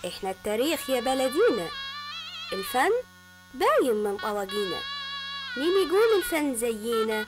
احنا التاريخ يا بلدينا الفن باين من طواقينا مين يقول الفن زينا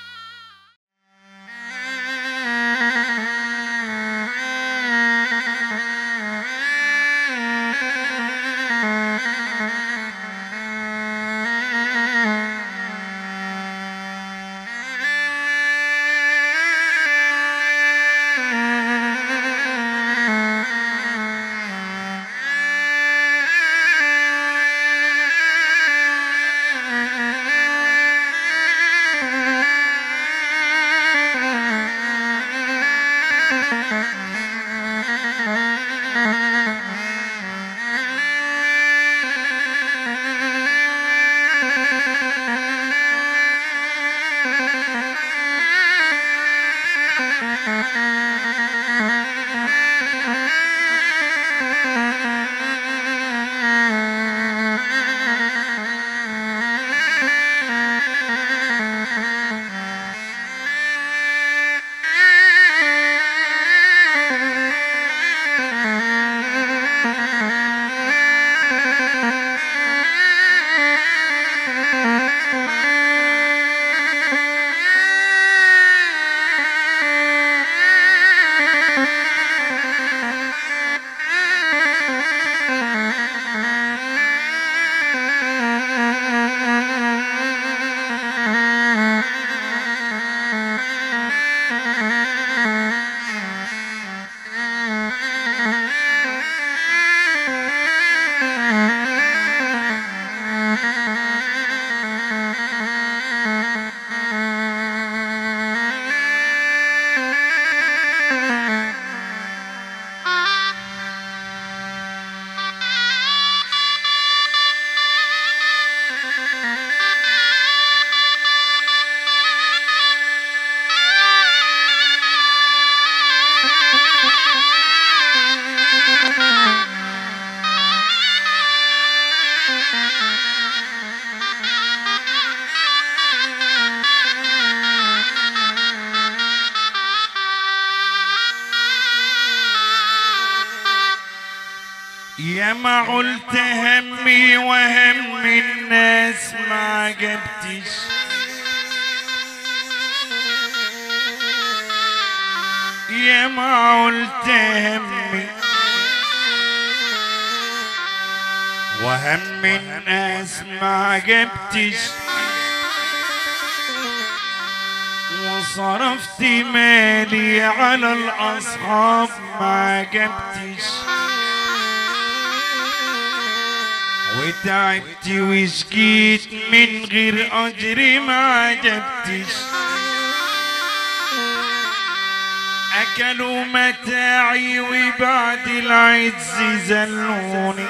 يا ما قلت همي وهم الناس ما عجبتش يا ما قلت همي وهم الناس ما عجبتش وصرفت مالي على الأصحاب ما عجبتش وتعبت وشكيت من غير أجر ما عجبتش أكلوا متاعي وبعد العز زلوني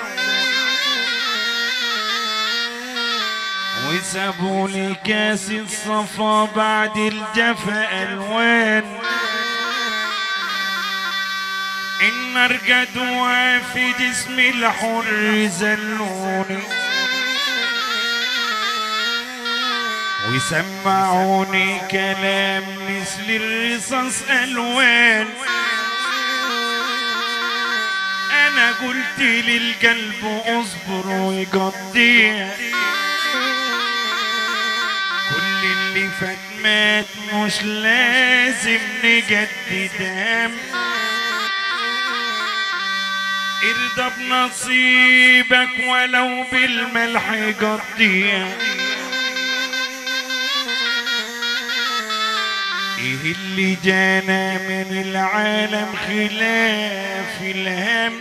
وسابوا لي كاس الصفا بعد الجفا ألوان النار جدوى في جسم الحر زلوني وسمعوني كلام مثل الرصاص ألوان أنا قلت للقلب اصبر ويقضيها كل اللي فات مات مش لازم نجدد هم ارضى بنصيبك ولو بالملح قضيها ايه اللي جانا من العالم خلاف الهم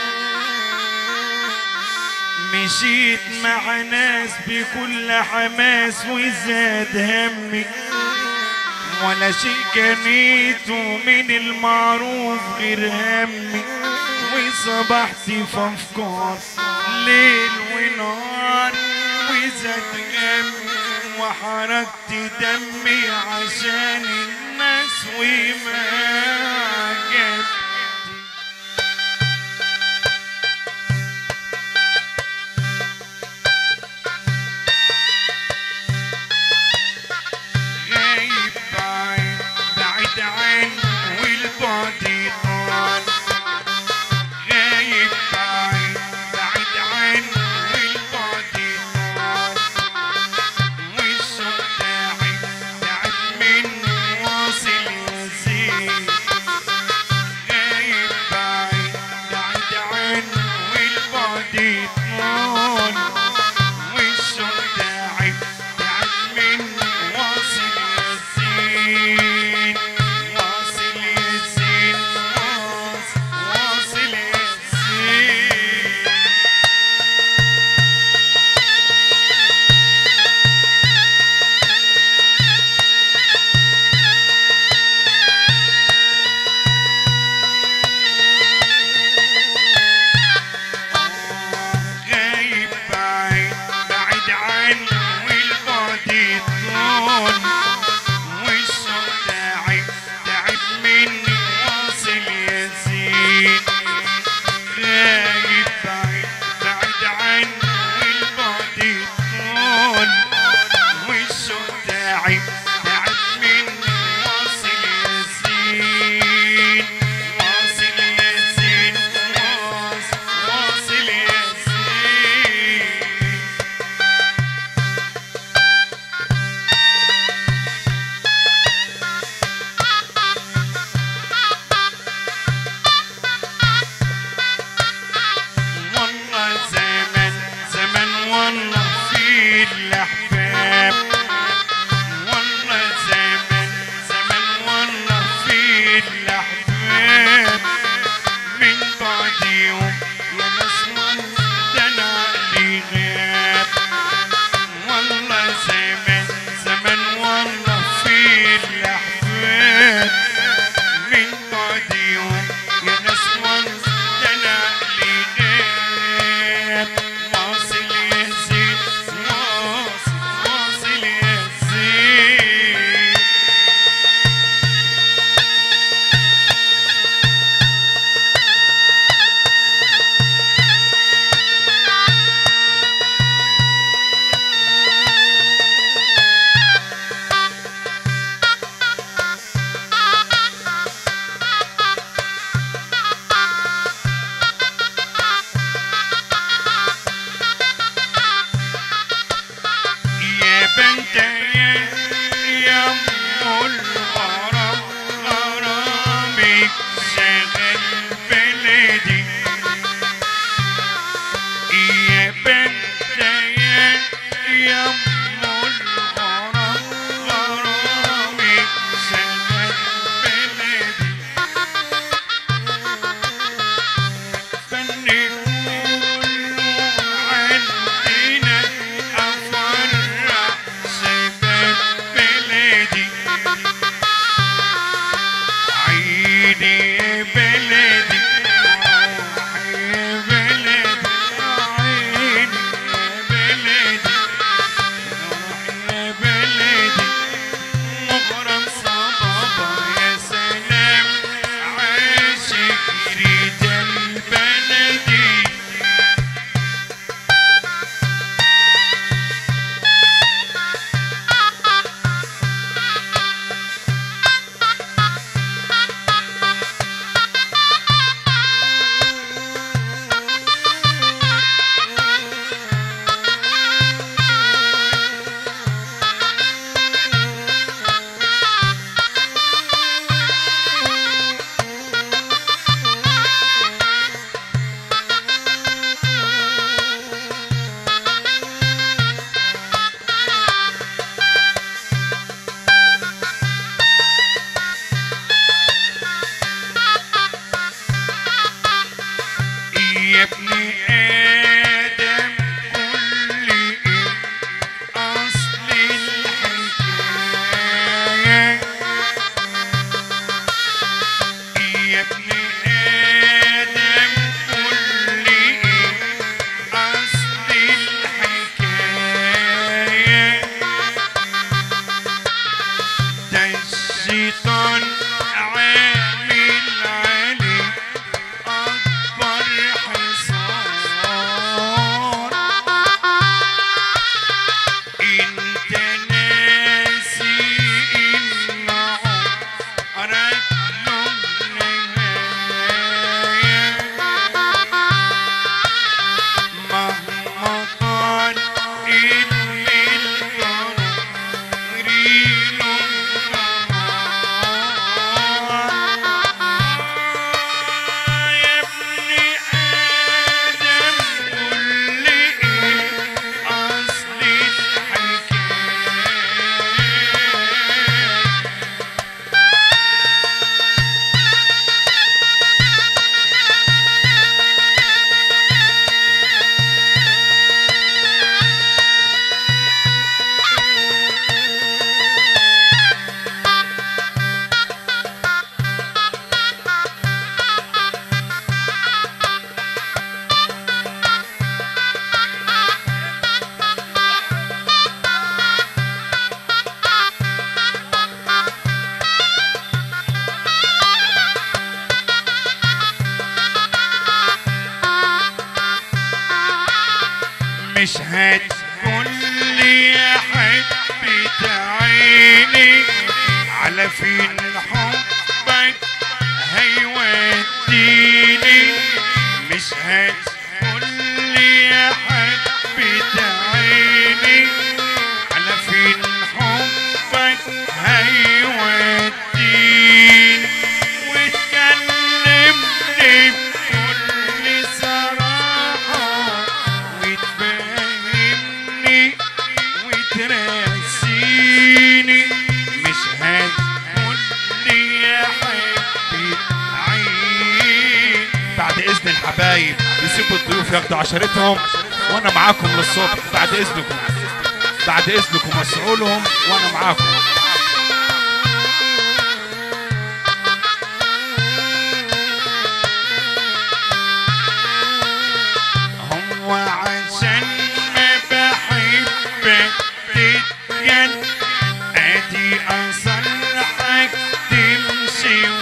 مشيت مع ناس بكل حماس وزاد همي ولا شيء كنيته من المعروف غير همي وصبحت في افكار ليل ونهار وزاد همي وحركت دمي عشان الناس وما عجبت غايب بعيد بعيد عن والبعد طال غايب بعيد غاب من بعد يوم يا ناس ده انا عقلي غاب والله زمان زمان والله في الاحباب من بعد يوم يا ناس والله ده انا عقلي غاب واصل يا زين واصل واصل يا زين يا بنت يا يا ام الغرام غرامك شغل بلدي يا بنت يا يا ام الغرام غرامك شغل بلدي فني كله عندنا أفرح شباب بلدي عيني يا بلدي روحي يا بلدي عيني يا بلدي روحي يا بلدي مغرم صبابة يا سلام عاشق يريد البلدي يا ابن آدم قل لي إيه أصل الحكاية يا ابن آدم قل لي إيه أصل الحكاية ده الشيطان عامل عليك أكبر حصار أنت ناسي إن عمرك له نهاية مهما طال الليل قريب يا ابن آدم قل لي إيه أصل الحكاية مش هتقول لي يا حبة عيني على فين حبك هيوديني مش هتقول لي يا حبة عيني على فين حبك هيوديني وتكلمني بكل صراحة وتفهمني وتراسيني مش هتقول لي يا حبي الحبايب يسيبوا الضيوف ياخدوا عشرتهم وانا معاكم للصبح بعد اذنكم بعد اذنكم اسعوا لهم وانا معاكم هو عشان ما بحبك تتجن ادي اصلحك تمشي